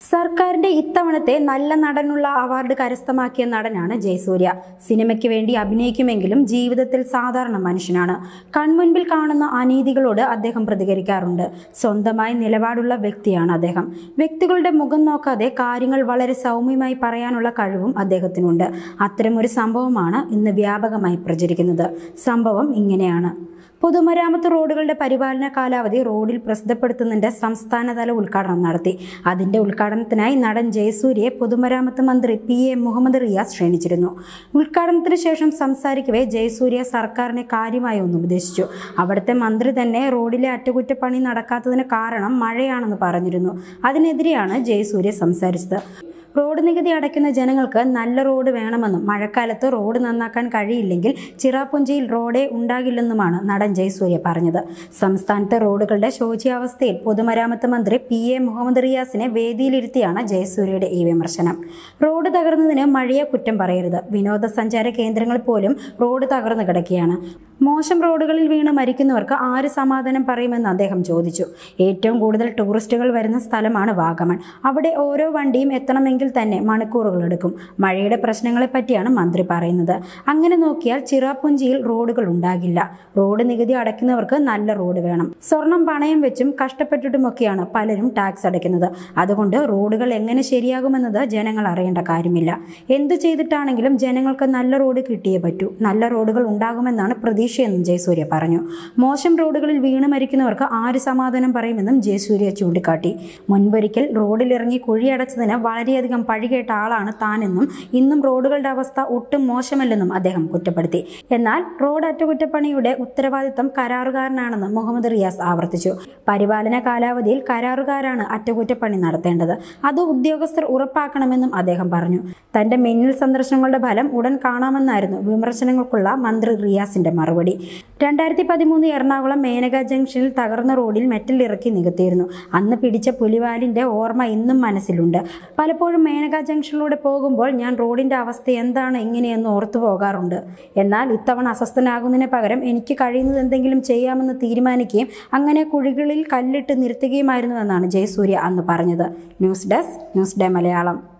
സർക്കാരിന്റെ ഇത്തവണത്തെ നല്ല നടനുള്ള അവാർഡ് കരസ്ഥമാക്കിയ നടനാണ് ജയസൂര്യ സിനിമയ്ക്ക് വേണ്ടി അഭിനയിക്കുമെങ്കിലും ജീവിതത്തിൽ സാധാരണ മനുഷ്യനാണ് കൺമുൻപിൽ കാണുന്ന അനീതികളോട് അദ്ദേഹം പ്രതികരിക്കാറുണ്ട് സ്വന്തമായി നിലപാടുള്ള വ്യക്തിയാണ് അദ്ദേഹം വ്യക്തികളുടെ മുഖം നോക്കാതെ കാര്യങ്ങൾ വളരെ സൗമ്യമായി പറയാനുള്ള കഴിവും അദ്ദേഹത്തിനുണ്ട് അത്തരമൊരു സംഭവമാണ് ഇന്ന് വ്യാപകമായി പ്രചരിക്കുന്നത് സംഭവം ഇങ്ങനെയാണ് പൊതുമരാമത്ത് റോഡുകളുടെ പരിപാലന കാലാവധി റോഡിൽ പ്രസിദ്ധപ്പെടുത്തുന്നതിന്റെ സംസ്ഥാനതല ഉദ്ഘാടനം നടത്തി അതിന്റെ ഉദ്ഘാടനത്തിനായി നടൻ ജയസൂര്യയെ പൊതുമരാമത്ത് മന്ത്രി പി എ മുഹമ്മദ് റിയാസ് ക്ഷണിച്ചിരുന്നു ഉദ്ഘാടനത്തിന് ശേഷം സംസാരിക്കവേ ജയസൂര്യ സർക്കാരിനെ കാര്യമായി ഒന്ന് ഉപദേശിച്ചു അവിടുത്തെ മന്ത്രി തന്നെ റോഡിലെ അറ്റകുറ്റപ്പണി നടക്കാത്തതിന് കാരണം മഴയാണെന്ന് പറഞ്ഞിരുന്നു അതിനെതിരെയാണ് ജയസൂര്യ സംസാരിച്ചത് റോഡ് നികുതി അടയ്ക്കുന്ന ജനങ്ങൾക്ക് നല്ല റോഡ് വേണമെന്നും മഴക്കാലത്ത് റോഡ് നന്നാക്കാൻ കഴിയില്ലെങ്കിൽ ചിറാപുഞ്ചിയിൽ റോഡേ ഉണ്ടാകില്ലെന്നുമാണ് നടൻ ജയസൂര്യ പറഞ്ഞത് സംസ്ഥാനത്തെ റോഡുകളുടെ ശോച്യാവസ്ഥയിൽ പൊതുമരാമത്ത് മന്ത്രി പി എ മുഹമ്മദ് റിയാസിനെ വേദിയിലിരുത്തിയാണ് ജയസൂര്യയുടെ ഈ വിമർശനം റോഡ് തകർന്നതിന് മഴയെ കുറ്റം പറയരുത് വിനോദസഞ്ചാര കേന്ദ്രങ്ങൾ പോലും റോഡ് തകർന്നു കിടക്കുകയാണ് മോശം റോഡുകളിൽ വീണ് മരിക്കുന്നവർക്ക് ആര് സമാധാനം പറയുമെന്ന് അദ്ദേഹം ചോദിച്ചു ഏറ്റവും കൂടുതൽ ടൂറിസ്റ്റുകൾ വരുന്ന സ്ഥലമാണ് വാഗമൺ അവിടെ ഓരോ വണ്ടിയും എത്തണമെങ്കിൽ തന്നെ മണിക്കൂറുകൾ എടുക്കും മഴയുടെ പ്രശ്നങ്ങളെ പറ്റിയാണ് മന്ത്രി പറയുന്നത് അങ്ങനെ നോക്കിയാൽ ചിറാപുഞ്ചിയിൽ റോഡുകൾ ഉണ്ടാകില്ല റോഡ് നികുതി അടയ്ക്കുന്നവർക്ക് നല്ല റോഡ് വേണം സ്വർണം പണയം വെച്ചും കഷ്ടപ്പെട്ടിട്ടുമൊക്കെയാണ് പലരും ടാക്സ് അടയ്ക്കുന്നത് അതുകൊണ്ട് റോഡുകൾ എങ്ങനെ ശരിയാകുമെന്നത് ജനങ്ങൾ അറിയേണ്ട കാര്യമില്ല എന്തു ചെയ്തിട്ടാണെങ്കിലും ജനങ്ങൾക്ക് നല്ല റോഡ് കിട്ടിയേ പറ്റൂ നല്ല റോഡുകൾ ഉണ്ടാകുമെന്നാണ് പ്രതീക്ഷയെന്നും ജയസൂര്യ പറഞ്ഞു മോശം റോഡുകളിൽ വീണ് മരിക്കുന്നവർക്ക് ആര് സമാധാനം പറയുമെന്നും ജയസൂര്യ ചൂണ്ടിക്കാട്ടി മുൻപൊരിക്കൽ റോഡിലിറങ്ങി കുഴിയടച്ചതിന് വളരെയധികം പഴികേട്ട ആളാണ് താനെന്നും ഇന്നും റോഡുകളുടെ അവസ്ഥ ഒട്ടും മോശമല്ലെന്നും അദ്ദേഹം കുറ്റപ്പെടുത്തി എന്നാൽ റോഡ് അറ്റകുറ്റപ്പണിയുടെ ഉത്തരവാദിത്തം കരാറുകാരനാണെന്ന് മുഹമ്മദ് റിയാസ് ആവർത്തിച്ചു പരിപാലന കാലാവധിയിൽ കരാറുകാരാണ് അറ്റകുറ്റപ്പണി നടത്തേണ്ടത് അത് ഉദ്യോഗസ്ഥർ ഉറപ്പാക്കണമെന്നും അദ്ദേഹം പറഞ്ഞു തന്റെ മിന്നൽ സന്ദർശനങ്ങളുടെ ഫലം ഉടൻ കാണാമെന്നായിരുന്നു വിമർശനങ്ങൾക്കുള്ള മന്ത്രി റിയാസിന്റെ മറുപടി രണ്ടായിരത്തി പതിമൂന്ന് എറണാകുളം മേനക ജംഗ്ഷനിൽ തകർന്ന റോഡിൽ മെറ്റൽ ഇറക്കി നികത്തിയിരുന്നു അന്ന് പിടിച്ച പുലിവാലിന്റെ ഓർമ്മ ഇന്നും മനസ്സിലുണ്ട് പലപ്പോഴും മേനക ജംഗ്ഷനിലൂടെ പോകുമ്പോൾ ഞാൻ റോഡിന്റെ അവസ്ഥ എന്താണ് ഇങ്ങനെയെന്ന് ഓർത്തു പോകാറുണ്ട് എന്നാൽ ഇത്തവണ അസ്വസ്ഥനാകുന്നതിന് പകരം എനിക്ക് കഴിയുന്നത് എന്തെങ്കിലും ചെയ്യാമെന്ന് തീരുമാനിക്കുകയും അങ്ങനെ കുഴികളിൽ കല്ലിട്ട് നിർത്തുകയുമായിരുന്നു എന്നാണ് ജയസൂര്യ അന്ന് പറഞ്ഞത് news desk news day Malayalam